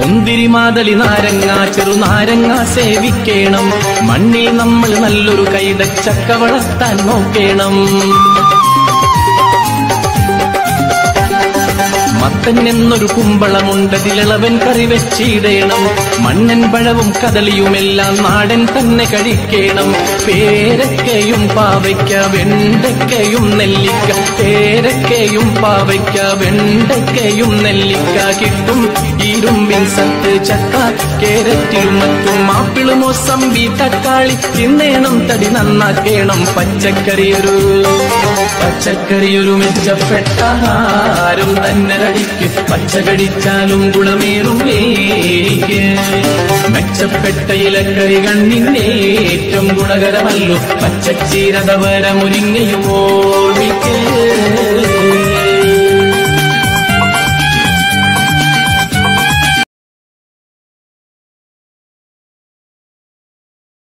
മുന്തിരി മാതളി നാരങ്ങ ചെറുനാരങ്ങ സേവിക്കേണം മണ്ണിൽ നമ്മൾ നല്ലൊരു കൈതച്ചക്ക വളർത്താൻ നോക്കേണം മത്തൻ എന്നൊരു കുമ്പളമുണ്ടതിലിളവൻ കറി വെച്ചിടേണം മണ്ണൻ പഴവും കദളിയുമെല്ലാം നാടൻ തന്നെ കഴിക്കണം പേരക്കയും പാവയ്ക്ക വെണ്ടയ്ക്കയും നെല്ലിക്ക പേരക്കയും പാവയ്ക്ക വെണ്ടയ്ക്കയും നെല്ലിക്ക കിട്ടും ഇരുമ്പിൻ സത്ത് ചക്ക കേരറ്റിലും മറ്റും മാപ്പിള് മോസമ്പി തക്കാളി തിന്നേണം തടി നന്നാക്കേണം പച്ചക്കറിയൊരു പച്ചക്കറിയൊരു മെച്ചപ്പെട്ട ആഹാരം തന്നെ കടിക്ക് പച്ച കടിച്ചാലും ഗുണമേറും വേലിക്ക് മെച്ചപ്പെട്ട ഇലക്കറി കണ്ണിന്റെ ഏറ്റവും ഗുണകരമല്ലോ പച്ചച്ചീരതവര മുരിങ്ങയും ഓർമ്മിക്ക്